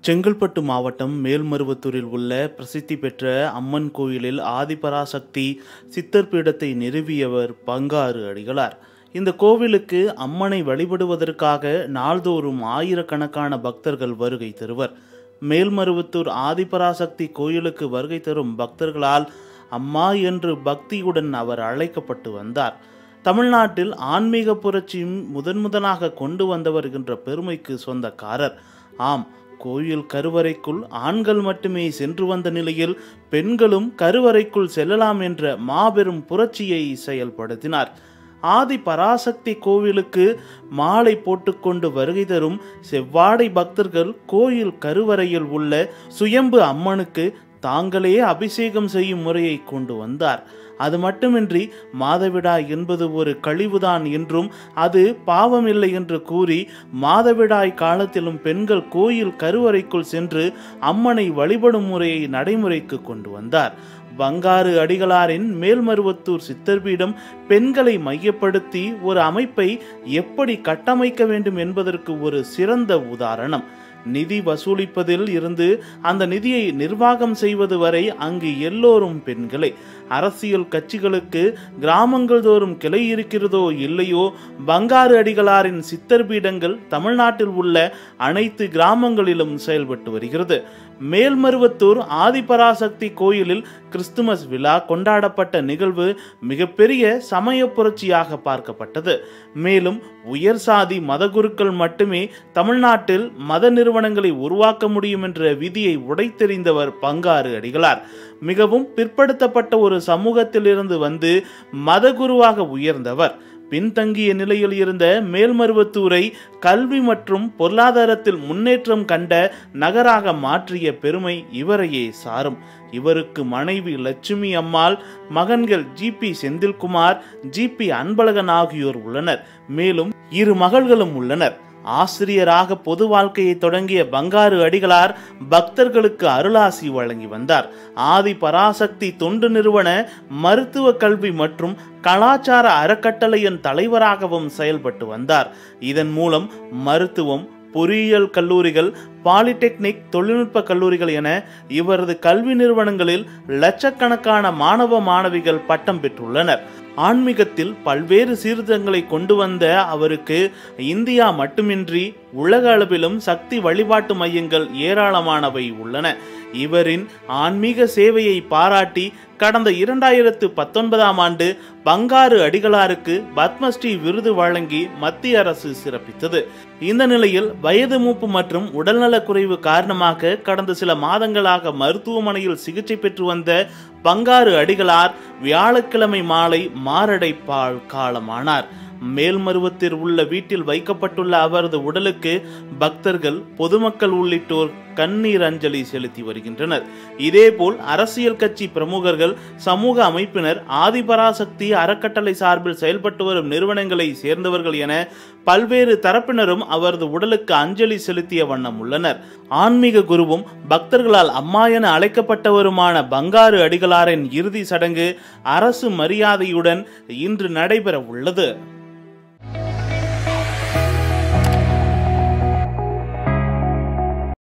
செங்கல்பட்டு மாவட்டம் மேல்மருவத்தூரில் உள்ள பிரசித்தி பெற்ற அம்மன் கோயிலில் ஆதிபராசக்தி சித்தர் பீடத்தை நிறுவியவர் பங்காரு அடிகளார் இந்த கோவிலுக்கு அம்மனை வழிபடுவதற்காக நாள்தோறும் ஆயிரக்கணக்கான பக்தர்கள் வருகை தருவர் மேல்மருவத்தூர் ஆதிபராசக்தி கோயிலுக்கு வருகை தரும் பக்தர்களால் அம்மா என்று பக்தியுடன் அவர் அழைக்கப்பட்டு வந்தார் தமிழ்நாட்டில் ஆன்மீக புரட்சியும் முதன் முதலாக கொண்டு வந்தவர் என்ற பெருமைக்கு சொந்தக்காரர் ஆம் கோயில் கருவறைக்குள் ஆண்கள் மட்டுமே சென்று வந்த நிலையில் பெண்களும் கருவறைக்குள் செல்லலாம் என்ற மாபெரும் புரட்சியை செயல்படுத்தினார் ஆதி பராசக்தி கோவிலுக்கு மாலை போட்டுக்கொண்டு வருகை தரும் செவ்வாடை பக்தர்கள் கோயில் கருவறையில் உள்ள சுயம்பு அம்மனுக்கு தாங்களே அபிஷேகம் செய்யும் முறையை கொண்டு வந்தார் அது மட்டுமின்றி மாதவிடாய் என்பது ஒரு கழிவுதான் என்றும் அது பாவமில்லை என்று கூறி மாதவிடாய் காலத்திலும் பெண்கள் கோயில் கருவறைக்குள் சென்று அம்மனை வழிபடும் முறையை நடைமுறைக்கு கொண்டு வந்தார் பங்காரு அடிகளாரின் மேல்மருவத்தூர் சித்தர்பீடம் பெண்களை மையப்படுத்தி ஒரு அமைப்பை எப்படி கட்டமைக்க வேண்டும் என்பதற்கு ஒரு சிறந்த உதாரணம் நிதி வசூலிப்பதில் இருந்து அந்த நிதியை நிர்வாகம் செய்வது வரை அங்கு எல்லோரும் பெண்களே அரசியல் கட்சிகளுக்கு கிராமங்கள் தோறும் கிளை இருக்கிறதோ இல்லையோ பங்காரு அடிகளாரின் சித்தர் பீடங்கள் தமிழ்நாட்டில் உள்ள அனைத்து கிராமங்களிலும் செயல்பட்டு வருகிறது மேல்மருவத்தூர் ஆதிபராசக்தி கோயிலில் கிறிஸ்துமஸ் விழா கொண்டாடப்பட்ட நிகழ்வு மிகப்பெரிய சமய புரட்சியாக பார்க்கப்பட்டது மேலும் உயர் சாதி மதகுருக்கள் மட்டுமே தமிழ்நாட்டில் மத நிறுவனங்களை உருவாக்க முடியும் என்ற விதியை உடைத்தெறிந்தவர் பங்காரு அடிகளார் மிகவும் பிற்படுத்தப்பட்ட ஒரு சமூகத்திலிருந்து வந்து மதகுருவாக உயர்ந்தவர் பின்தங்கிய நிலையில் இருந்த மேல்மருவத்தூரை கல்வி மற்றும் பொருளாதாரத்தில் முன்னேற்றம் கண்ட நகராக மாற்றிய பெருமை இவரையே சாரும் இவருக்கு மனைவி லட்சுமி அம்மாள் மகன்கள் ஜிபி செந்தில்குமார் ஜிபி அன்பழகன் ஆகியோர் உள்ளனர் மேலும் இரு மகள்களும் உள்ளனர் ஆசிரியராக பொது வாழ்க்கையை தொடங்கிய பங்காரு அடிகளார் பக்தர்களுக்கு அருளாசி வழங்கி வந்தார் ஆதி பராசக்தி தொண்டு நிறுவன மருத்துவ கல்வி மற்றும் கலாச்சார அறக்கட்டளையின் தலைவராகவும் செயல்பட்டு வந்தார் இதன் மூலம் மருத்துவம் பொறியியல் கல்லூரிகள் பாலிடெக்னிக் தொழில்நுட்ப கல்லூரிகள் என இவரது கல்வி நிறுவனங்களில் லட்சக்கணக்கான மாணவ மாணவிகள் பட்டம் பெற்றுள்ளனர் ஆன்மீகத்தில் பல்வேறு சீர்திருத்தங்களை கொண்டு வந்த அவருக்கு இந்தியா மட்டுமின்றி உலக அளவிலும் சக்தி வழிபாட்டு மையங்கள் ஏராளமானவை உள்ளன இவரின் ஆன்மீக சேவையை பாராட்டி கடந்த இரண்டாயிரத்து பத்தொன்பதாம் ஆண்டு பங்காரு அடிகளாருக்கு பத்மஸ்ரீ விருது வழங்கி மத்திய அரசு சிறப்பித்தது இந்த நிலையில் வயது மூப்பு மற்றும் உடல்நலக் குறைவு காரணமாக கடந்த சில மாதங்களாக மருத்துவமனையில் சிகிச்சை பெற்று வந்த பங்காரு அடிகளார் வியாழக்கிழமை மாலை மாரடைப்பால் காலமானார் மேல்மருவத்தில் உள்ள வீட்டில் வைக்கப்பட்டுள்ள அவரது உடலுக்கு பக்தர்கள் பொதுமக்கள் உள்ளிட்டோர் கண்ணீர் அஞ்சலி செலுத்தி வருகின்றனர் இதேபோல் அரசியல் கட்சி பிரமுகர்கள் சமூக அமைப்பினர் ஆதிபராசக்தி அறக்கட்டளை சார்பில் செயல்பட்டு வரும் நிறுவனங்களை சேர்ந்தவர்கள் என பல்வேறு தரப்பினரும் அவரது உடலுக்கு அஞ்சலி செலுத்திய வண்ணம் உள்ளனர் ஆன்மீக குருவும் பக்தர்களால் அம்மா என அழைக்கப்பட்டவருமான பங்காரு அடிகளாரின் இறுதி சடங்கு அரசு மரியாதையுடன் இன்று நடைபெற உள்ளது